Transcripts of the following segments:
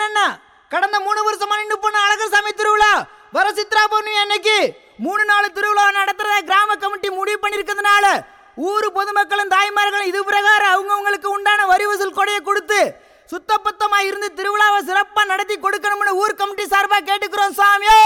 என்னன்னா கடந்த மூணு வருஷமா நின்று போன அழகர் சாமி திருவிழா வர சித்ரா பௌர்ணமி அன்னைக்கு மூணு நாள் திருவிழா நடத்துறத கிராம கமிட்டி முடிவு பண்ணிருக்கிறதுனால ஊர் பொதுமக்களும் தாய்மார்களும் இது பிரகாரம் அவங்கவுங்களுக்கு உண்டான வரி வசூல் கொடையை கொடுத்து சுத்தபத்தமா இருந்து திருவிழாவை சிறப்பா நடத்தி கொடுக்கணும்னு ஊர் கமிட்டி சார்பா கேட்டுக்கிறோம் சாமியோ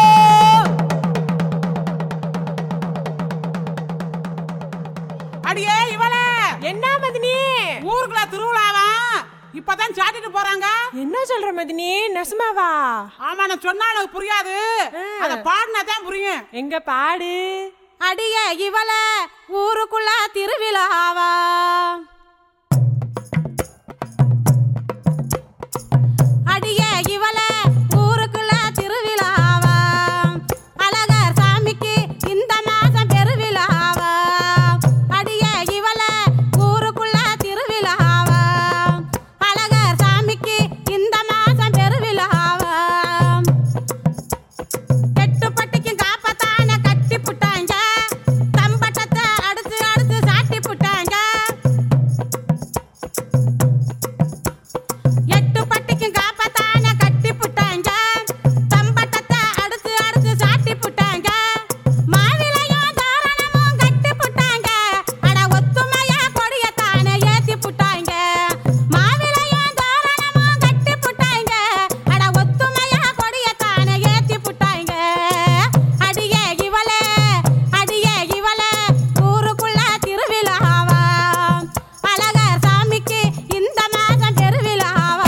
அடியே இவள என்ன மதினி ஊருக்குள்ள திருவிழாவா இப்பதான் சாட்டிட்டு போறாங்க என்ன சொல்ற மதினி நெசமாவா ஆமா நான் சொன்னா எனக்கு புரியாது அத பாடினா தான் புரியும் எங்க பாடு அடிய இவள ஊருக்குள்ள திருவிழாவா அடிய இவள ஊருக்குள்ள திருவிழாவா அழகர் சாமிக்கு இந்த மாசம் பெருவிழாவா அடிய இவள ஊருக்குள்ள திருவிழாவா அழகர் சாமிக்கு இந்த மாசம் பெருவிழாவா எட்டு பட்டிக்கும் காப்பத்தான கட்டி புட்டாங்க தம்பட்டத்தை அடுத்து அடுத்து சாட்டி புட்டாங்க எட்டு பட்டிக்கும் காப்பத்தான கட்டி புட்டாங்க தம்பட்டத்தை அடுத்து அடுத்து சாட்டி புட்டாங்க மாவிலையும் தோரணமும் கட்டி புட்டாங்க அட ஒத்துமையா கொடியத்தானே ஏத்தி புட்டாங்க மாவிலையும் தோரணமும் கட்டி புட்டாங்க அட ஒத்துமையா கொடியத்தானே ஏத்தி புட்டாங்க அடியே இவளே அடியே இவளே ஊருக்குள்ள திருவிழாவா அழகர் சாமிக்கு இந்த மாதம் பெருவிழாவா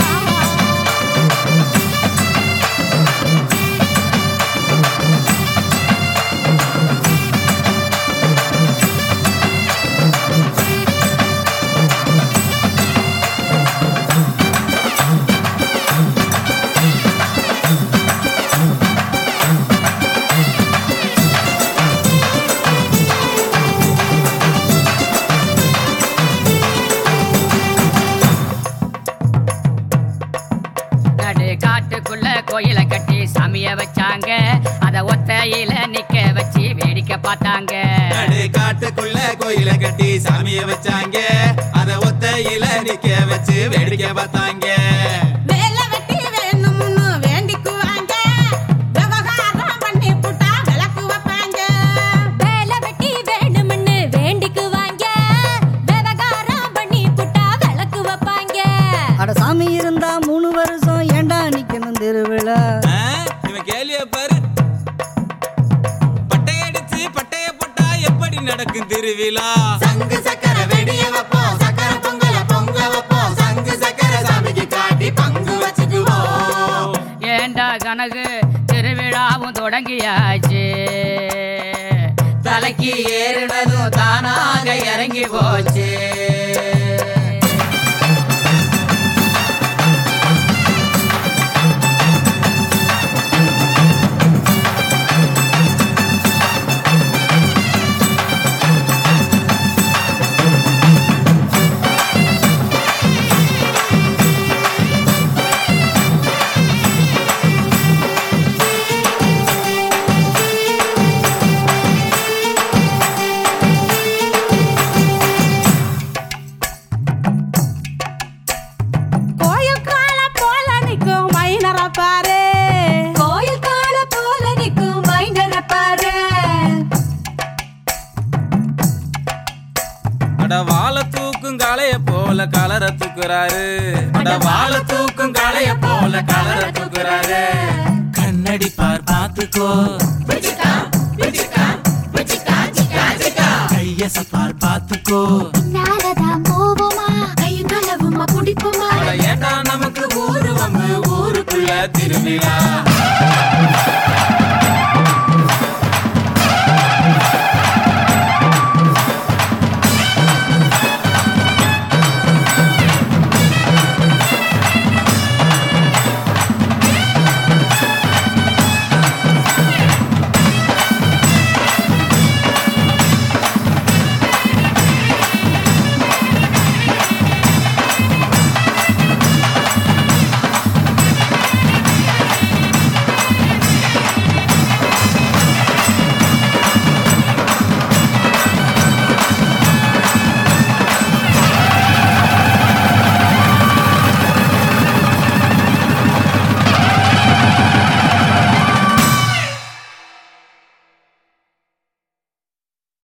நடு காட்டுக்குள்ள கோயில கட்டி சாமிய வச்சாங்க அத ஒத்தையில நிக்க வச்சு வேடிக்கை பார்த்தாங்க நடு காட்டுக்குள்ள கோயில கட்டி சாமிய வச்சாங்க அத ஒத்தையில நிக்க வச்சு வேடிக்கை பார்த்தாங்க வேலை வெட்டி வேணும்னு வேண்டிக்குவாங்க விவகாரம் பண்ணி புட்டா விளக்கு வைப்பாங்க வேலை வெட்டி வேணும்னு வேண்டிக்குவாங்க விவகாரம் பண்ணி புட்டா விளக்கு வைப்பாங்க அட சாமி இருந்தா மூணு வருஷம் ஏண்டா நிக்கணும் திருவிழா ஆ, இவன் கேலிய பாரு பட்டையடிச்சு பட்டைய போட்டா எப்படி நடக்கும் திருவிழா சங்கு சக்கர வெடிய வைப்போம் சக்கர பொங்கல பொங்க வைப்போம் சங்கு சக்கர சாமிக்கு காட்டி பங்கு வச்சுக்குவோம் ஏண்டா கனகு திருவிழாவும் தொடங்கியாச்சு தலைக்கு ஏறினதும் தானாக இறங்கி போச்சு கோயில் கால போல நிக்கும் மைனர பாரு கோயில் கால போல நிக்கும் மைனர பாரு அட வாழ தூக்கும் காளைய போல கலர தூக்குறாரு அட வாழ தூக்கும் காளைய போல கலர தூக்குறாரு கண்ணடி பார் பாத்துக்கோ கையச பார் பாத்துக்கோ நாலதான் போவோமா கையும் நலவுமா குடிப்போமா அட ஏண்டா நமக்கு ஊரு வந்து ஊருக்குள்ள திருவிழா